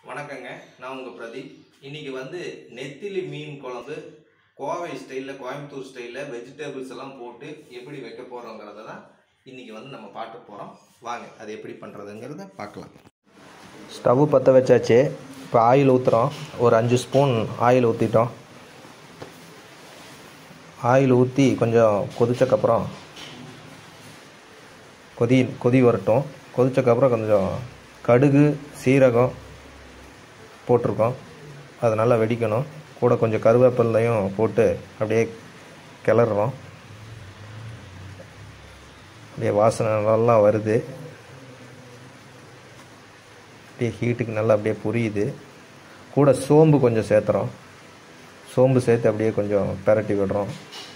வணக்கங்க நான் உங்கள் பிரதீப் இன்னைக்கு வந்து நெத்திலி மீன் குழம்பு கோவை ஸ்டைலில் கோயம்புத்தூர் ஸ்டைலில் வெஜிடபிள்ஸ் எல்லாம் போட்டு எப்படி வைக்க போகிறோங்கிறத தான் இன்னைக்கு வந்து நம்ம பார்க்க போகிறோம் வாங்க அது எப்படி பண்ணுறதுங்கிறத பார்க்கலாம் ஸ்டவ் பற்ற வச்சாச்சு இப்போ ஆயில் ஊற்றுறோம் ஒரு அஞ்சு ஸ்பூன் ஆயில் ஊற்றிட்டோம் ஆயில் ஊற்றி கொஞ்சம் கொதிச்சக்கப்புறம் கொதி கொதி வரட்டும் கொதிச்சக்கப்புறம் கொஞ்சம் கடுகு சீரகம் போட்டிருக்கோம் அது நல்லா வெடிக்கணும் கூட கொஞ்சம் கருவேப்பிலையும் போட்டு அப்படியே கிளறுறோம் அப்படியே வாசனை நல்லா வருது அப்படியே ஹீட்டுக்கு நல்லா அப்படியே புரியுது கூட சோம்பு கொஞ்சம் சேர்த்துறோம் சோம்பு சேர்த்து அப்படியே கொஞ்சம் பெரட்டி விடுறோம்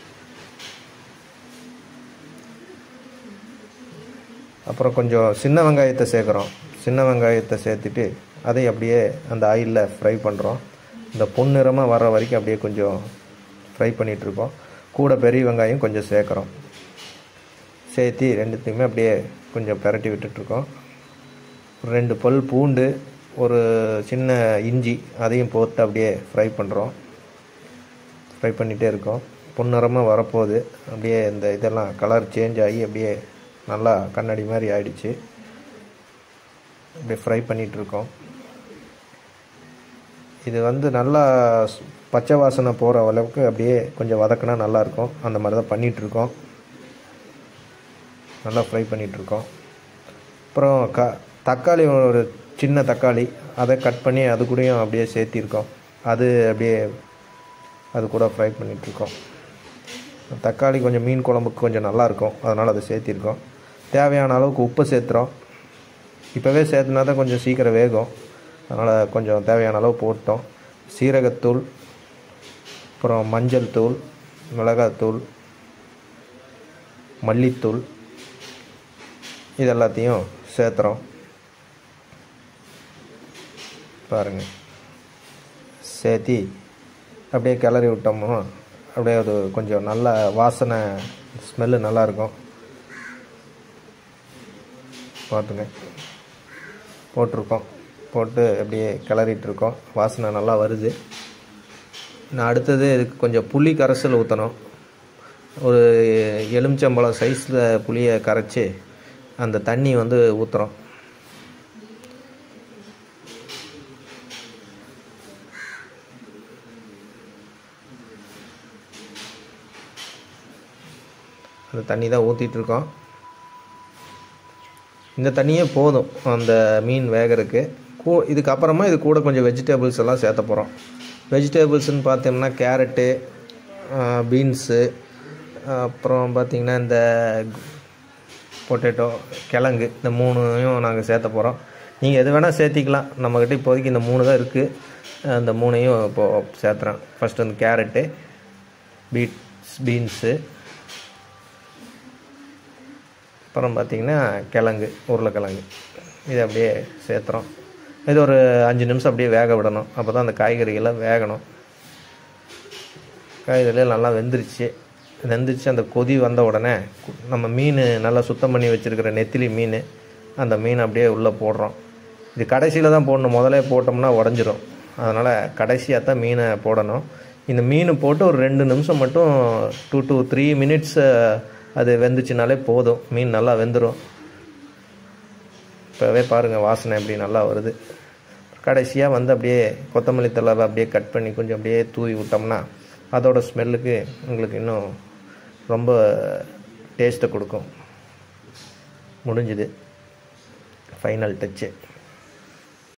அப்புறம் கொஞ்சம் சின்ன வெங்காயத்தை சேர்க்குறோம் சின்ன வெங்காயத்தை சேர்த்துட்டு அதை அப்படியே அந்த ஆயிலில் ஃப்ரை பண்ணுறோம் இந்த பொன்னிறமாக வர்ற வரைக்கும் அப்படியே கொஞ்சம் ஃப்ரை பண்ணிகிட்ருக்கோம் கூட பெரிய வெங்காயம் கொஞ்சம் சேர்க்குறோம் சேர்த்து ரெண்டுத்தையுமே அப்படியே கொஞ்சம் பெரட்டி விட்டுட்ருக்கோம் ரெண்டு பல் பூண்டு ஒரு சின்ன இஞ்சி அதையும் போட்டு அப்படியே ஃப்ரை பண்ணுறோம் ஃப்ரை பண்ணிகிட்டே இருக்கோம் பொன்னிறமாக வரப்போகுது அப்படியே இந்த இதெல்லாம் கலர் சேஞ்ச் ஆகி அப்படியே நல்லா கண்ணாடி மாதிரி ஆயிடுச்சு அப்படியே ஃப்ரை பண்ணிகிட்ருக்கோம் இது வந்து நல்லா ஸ்- பச்சை வாசனை போகிற அளவுக்கு அப்படியே கொஞ்சம் வதக்கினா நல்லாயிருக்கும் அந்த மாதிரி தான் பண்ணிகிட்ருக்கோம் நல்லா ஃப்ரை பண்ணிகிட்ருக்கோம் அப்புறம் க தக்காளி ஒரு சின்ன தக்காளி அதை கட் பண்ணி அது கூடயும் அப்படியே சேர்த்திருக்கோம் அது அப்படியே அது கூட ஃப்ரை பண்ணிகிட்ருக்கோம் தக்காளி கொஞ்சம் மீன் குழம்புக்கு கொஞ்சம் நல்லாயிருக்கும் அதனால் அதை சேர்த்திருக்கோம் தேவையான அளவுக்கு உப்பு சேர்த்துறோம் இப்போவே சேர்த்துனா தான் கொஞ்சம் சீக்கிரம் வேகும் அதனால் கொஞ்சம் தேவையான அளவு போட்டோம் சீரகத்தூள் அப்புறம் மஞ்சள் தூள் மிளகாத்தூள் மல்லித்தூள் இது எல்லாத்தையும் சேர்த்துறோம் பாருங்கள் சேர்த்தி அப்படியே கிளறி விட்டோம்னா அப்படியே அது கொஞ்சம் நல்ல வாசனை ஸ்மெல்லு நல்லாயிருக்கும் பார்த்துங்க போட்டிருக்கோம் போட்டு அப்படியே கிளறிட்டு இருக்கோம் வாசனை நல்லா வருது நான் அடுத்தது இதுக்கு கொஞ்சம் புளி கரைசல் ஊற்றணும் ஒரு எலுமிச்சம்பழம் சைஸில் புளியை கரைச்சி அந்த தண்ணி வந்து ஊற்றுறோம் அந்த தண்ணி தான் ஊற்றிட்டு இருக்கோம் இந்த தண்ணியே போதும் அந்த மீன் வேகறதுக்கு கூ இதுக்கப்புறமா இது கூட கொஞ்சம் வெஜிடபிள்ஸ் எல்லாம் சேர்த்த போகிறோம் வெஜிடபிள்ஸ்னு பார்த்தோம்னா கேரட்டு பீன்ஸு அப்புறம் பார்த்திங்கன்னா இந்த பொட்டேட்டோ கிழங்கு இந்த மூணையும் நாங்கள் சேர்த்த போகிறோம் நீங்கள் எது வேணால் சேர்த்திக்கலாம் நம்மக்கிட்ட இப்போதைக்கு இந்த மூணு தான் இருக்குது அந்த மூணையும் இப்போது சேர்த்துறேன் ஃபஸ்ட் வந்து கேரட்டு பீட்ஸ் பீன்ஸு அப்புறம் பார்த்திங்கன்னா கிழங்கு உருளைக்கிழங்கு இது அப்படியே சேர்த்துறோம் இது ஒரு அஞ்சு நிமிஷம் அப்படியே வேக விடணும் அப்போ தான் அந்த காய்கறிகள்லாம் வேகணும் காய்கறிகள் நல்லா வெந்துருச்சு வெந்துருச்சு அந்த கொதி வந்த உடனே கு- நம்ம மீன் நல்லா சுத்தம் பண்ணி வச்சுருக்கிற நெத்திலி மீன் அந்த மீன் அப்படியே உள்ளே போடுறோம் இது கடைசியில் தான் போடணும் முதலே போட்டோம்னா உடஞ்சிரும் அதனால் கடைசியாக தான் மீனை போடணும் இந்த மீன் போட்டு ஒரு ரெண்டு நிமிஷம் மட்டும் டூ to த்ரீ மினிட்ஸ் அது வெந்துச்சுனாலே போதும் மீன் நல்லா வெந்துடும் இப்போவே பாருங்கள் வாசனை எப்படி நல்லா வருது கடைசியாக வந்து அப்படியே கொத்தமல்லி தழவை அப்படியே கட் பண்ணி கொஞ்சம் அப்படியே தூவி விட்டோம்னா அதோட ஸ்மெல்லுக்கு உங்களுக்கு இன்னும் ரொம்ப டேஸ்ட்டை கொடுக்கும் முடிஞ்சுது ஃபைனல் டச்சு